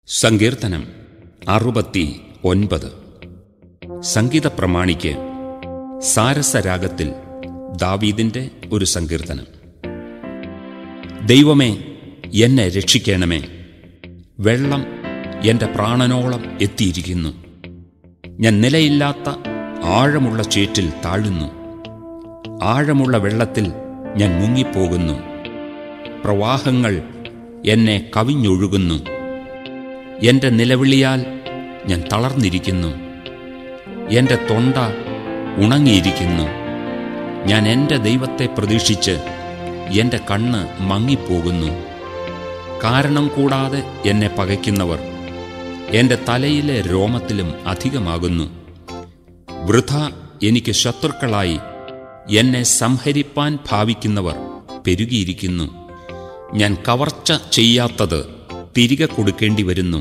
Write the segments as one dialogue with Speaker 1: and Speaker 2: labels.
Speaker 1: സങ്കീർത്തനം അറുപത്തി ഒൻപത് സംഗീത പ്രമാണിക്ക് സാരസരാഗത്തിൽ ദാവീദിന്റെ ഒരു സങ്കീർത്തനം ദൈവമേ എന്നെ രക്ഷിക്കണമേ വെള്ളം എന്റെ പ്രാണനോളം എത്തിയിരിക്കുന്നു ഞാൻ നിലയില്ലാത്ത ആഴമുള്ള ചേറ്റിൽ താഴുന്നു ആഴമുള്ള വെള്ളത്തിൽ ഞാൻ മുങ്ങിപ്പോകുന്നു പ്രവാഹങ്ങൾ എന്നെ കവിഞ്ഞൊഴുകുന്നു എന്റെ നിലവിളിയാൽ ഞാൻ തളർന്നിരിക്കുന്നു എന്റെ തൊണ്ട ഉണങ്ങിയിരിക്കുന്നു ഞാൻ എന്റെ ദൈവത്തെ പ്രതീക്ഷിച്ച് എന്റെ കണ്ണ് മങ്ങിപ്പോകുന്നു കാരണം കൂടാതെ എന്നെ പകയ്ക്കുന്നവർ എന്റെ തലയിലെ രോമത്തിലും അധികമാകുന്നു വൃഥ എനിക്ക് ശത്രുക്കളായി എന്നെ സംഹരിപ്പാൻ ഭാവിക്കുന്നവർ പെരുകിയിരിക്കുന്നു ഞാൻ കവർച്ച ചെയ്യാത്തത് തിരികെ കൊടുക്കേണ്ടി വരുന്നു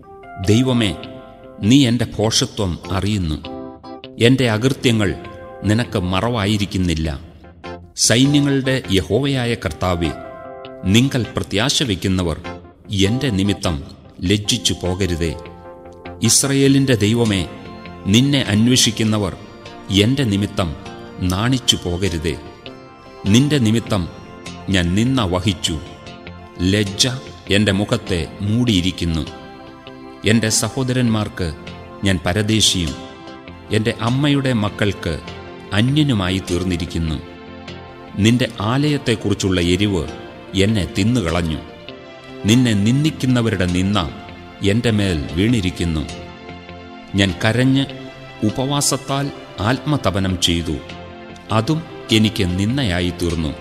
Speaker 1: ദൈവമേ നീ എൻ്റെ ഭോഷത്വം അറിയുന്നു എൻ്റെ അകൃത്യങ്ങൾ നിനക്ക് മറവായിരിക്കുന്നില്ല സൈന്യങ്ങളുടെ യഹോവയായ കർത്താവെ നിങ്ങൾ പ്രത്യാശ വയ്ക്കുന്നവർ എൻ്റെ നിമിത്തം ലജ്ജിച്ചു പോകരുതേ ഇസ്രയേലിൻ്റെ ദൈവമേ നിന്നെ അന്വേഷിക്കുന്നവർ എൻ്റെ നിമിത്തം നാണിച്ചു പോകരുതേ നിന്റെ നിമിത്തം ഞാൻ നിന്ന വഹിച്ചു ലജ്ജ എൻ്റെ മുഖത്തെ മൂടിയിരിക്കുന്നു എൻ്റെ സഹോദരന്മാർക്ക് ഞാൻ പരദേശിയും എൻ്റെ അമ്മയുടെ മക്കൾക്ക് അന്യനുമായി തീർന്നിരിക്കുന്നു നിന്റെ ആലയത്തെക്കുറിച്ചുള്ള എരിവ് എന്നെ തിന്നുകളഞ്ഞു നിന്നെ നിന്ദിക്കുന്നവരുടെ നിന്ന എൻ്റെ മേൽ വീണിരിക്കുന്നു ഞാൻ കരഞ്ഞ് ഉപവാസത്താൽ ആത്മതപനം ചെയ്തു അതും എനിക്ക് നിന്നയായി തീർന്നു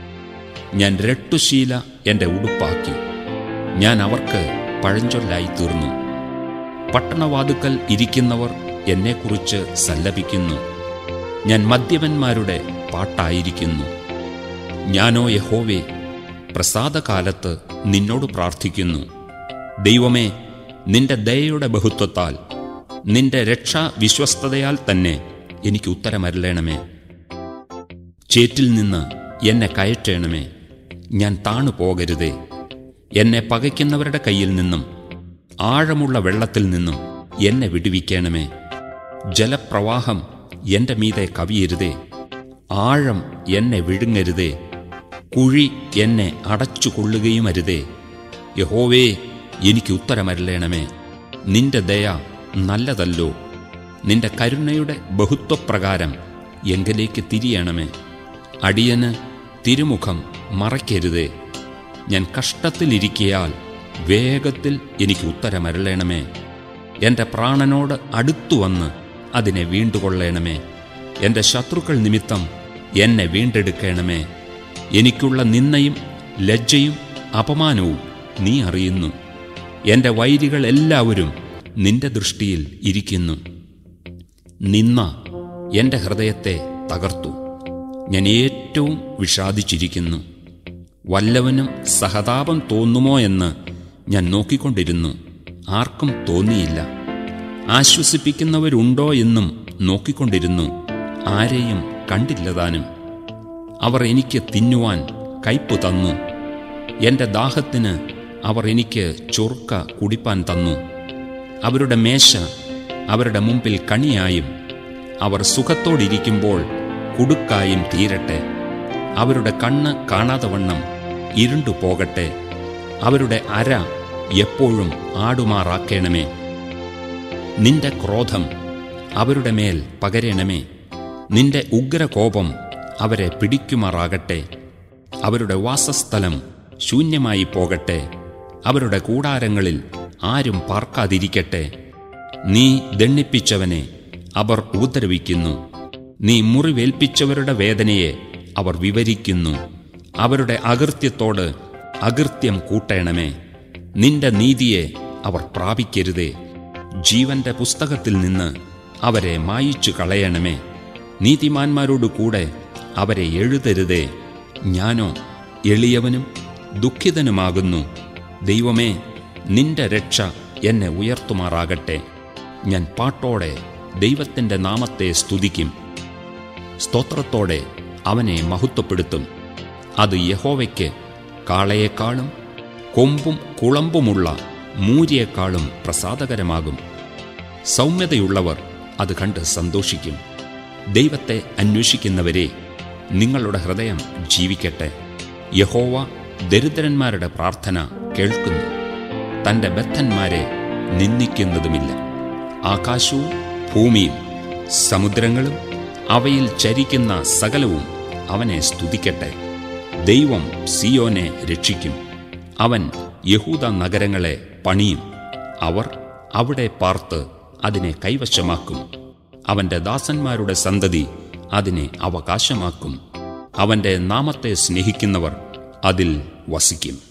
Speaker 1: ഞാൻ രട്ടുശീല എൻ്റെ ഉടുപ്പാക്കി ഞാൻ അവർക്ക് പഴഞ്ചൊല്ലായി തീർന്നു പട്ടണവാതുക്കൽ ഇരിക്കുന്നവർ എന്നെക്കുറിച്ച് സല്ലപിക്കുന്നു ഞാൻ മദ്യപന്മാരുടെ പാട്ടായിരിക്കുന്നു ഞാനോ യഹോവേ പ്രസാദകാലത്ത് നിന്നോട് പ്രാർത്ഥിക്കുന്നു ദൈവമേ നിന്റെ ദയയുടെ ബഹുത്വത്താൽ നിന്റെ രക്ഷാ വിശ്വസ്തതയാൽ തന്നെ എനിക്ക് ഉത്തരമരളണമേ ചേറ്റിൽ നിന്ന് എന്നെ കയറ്റണമേ ഞാൻ താണു പോകരുതേ എന്നെ പകയ്ക്കുന്നവരുടെ കയ്യിൽ നിന്നും ആഴമുള്ള വെള്ളത്തിൽ നിന്നും എന്നെ വിടുവിക്കണമേ ജലപ്രവാഹം എന്റെ മീതെ കവിയരുതേ ആഴം എന്നെ വിഴുങ്ങരുതേ കുഴി എന്നെ അടച്ചു കൊള്ളുകയും അരുതേ യഹോവേ എനിക്ക് ഉത്തരമരളേണമേ നിന്റെ ദയ നല്ലതല്ലോ നിന്റെ കരുണയുടെ ബഹുത്വപ്രകാരം എങ്കിലേക്ക് തിരിയണമേ അടിയന് തിരുമുഖം മറയ്ക്കരുതേ ഞാൻ കഷ്ടത്തിലിരിക്കയാൽ വേഗത്തിൽ എനിക്ക് ഉത്തരമരളേണമേ എൻ്റെ പ്രാണനോട് അടുത്തു വന്ന് അതിനെ വീണ്ടുകൊള്ളേണമേ എൻ്റെ ശത്രുക്കൾ നിമിത്തം എന്നെ വീണ്ടെടുക്കണമേ എനിക്കുള്ള നിന്നയും ലജ്ജയും അപമാനവും നീ അറിയുന്നു എൻ്റെ വൈരികൾ എല്ലാവരും നിന്റെ ദൃഷ്ടിയിൽ ഇരിക്കുന്നു നിന്ന എൻ്റെ ഹൃദയത്തെ തകർത്തു ഞാൻ ഏറ്റവും വിഷാദിച്ചിരിക്കുന്നു വല്ലവനും സഹതാപം തോന്നുമോ എന്ന് ഞാൻ നോക്കിക്കൊണ്ടിരുന്നു ആർക്കും തോന്നിയില്ല ആശ്വസിപ്പിക്കുന്നവരുണ്ടോ എന്നും നോക്കിക്കൊണ്ടിരുന്നു ആരെയും കണ്ടില്ലതാനും അവർ എനിക്ക് തിന്നുവാൻ കയ്പ് തന്നു എൻ്റെ ദാഹത്തിന് അവർ എനിക്ക് ചൊറുക്ക കുടിപ്പാൻ തന്നു അവരുടെ മേശ അവരുടെ മുമ്പിൽ കണിയായും അവർ സുഖത്തോടിരിക്കുമ്പോൾ കുടുക്കായും തീരട്ടെ അവരുടെ കണ്ണ് കാണാതെ വണ്ണം ഇരുണ്ടു പോകട്ടെ അവരുടെ അര എപ്പോഴും ആടുമാറാക്കേണമേ നിന്റെ ക്രോധം അവരുടെ മേൽ പകരണമേ നിന്റെ ഉഗ്രകോപം അവരെ പിടിക്കുമാറാകട്ടെ അവരുടെ വാസസ്ഥലം ശൂന്യമായി പോകട്ടെ അവരുടെ കൂടാരങ്ങളിൽ ആരും പാർക്കാതിരിക്കട്ടെ നീ ദണ്ണിപ്പിച്ചവനെ അവർ ഉപദ്രവിക്കുന്നു നീ മുറിവേൽപ്പിച്ചവരുടെ വേദനയെ അവർ വിവരിക്കുന്നു അവരുടെ അകൃത്യത്തോട് അകൃത്യം കൂട്ടേണമേ നിന്റെ നീതിയെ അവർ പ്രാപിക്കരുതേ ജീവന്റെ പുസ്തകത്തിൽ നിന്ന് അവരെ മായിച്ചു കളയണമേ നീതിമാന്മാരോടു കൂടെ അവരെ എഴുതരുതേ ഞാനോ എളിയവനും ദുഃഖിതനുമാകുന്നു ദൈവമേ നിന്റെ രക്ഷ എന്നെ ഉയർത്തുമാറാകട്ടെ ഞാൻ പാട്ടോടെ ദൈവത്തിൻ്റെ നാമത്തെ സ്തുതിക്കും സ്തോത്രത്തോടെ അവനെ മഹത്വപ്പെടുത്തും അത് യഹോവയ്ക്ക് കാളയേക്കാളും കൊമ്പും കുളമ്പുമുള്ള മൂരിയേക്കാളും പ്രസാദകരമാകും സൗമ്യതയുള്ളവർ അത് കണ്ട് സന്തോഷിക്കും ദൈവത്തെ അന്വേഷിക്കുന്നവരെ നിങ്ങളുടെ ഹൃദയം ജീവിക്കട്ടെ യഹോവ ദരിദ്രന്മാരുടെ പ്രാർത്ഥന കേൾക്കുന്നു തൻ്റെ ബദ്ധന്മാരെ നിന്ദിക്കുന്നതുമില്ല ആകാശവും ഭൂമിയും സമുദ്രങ്ങളും അവയിൽ ചരിക്കുന്ന സകലവും അവനെ സ്തുതിക്കട്ടെ ദൈവം സിയോനെ രക്ഷിക്കും അവൻ യഹൂദ നഗരങ്ങളെ പണിയും അവർ അവിടെ പാർത്ത് അതിനെ കൈവശമാക്കും അവന്റെ ദാസന്മാരുടെ സന്തതി അതിനെ അവകാശമാക്കും അവന്റെ നാമത്തെ സ്നേഹിക്കുന്നവർ അതിൽ വസിക്കും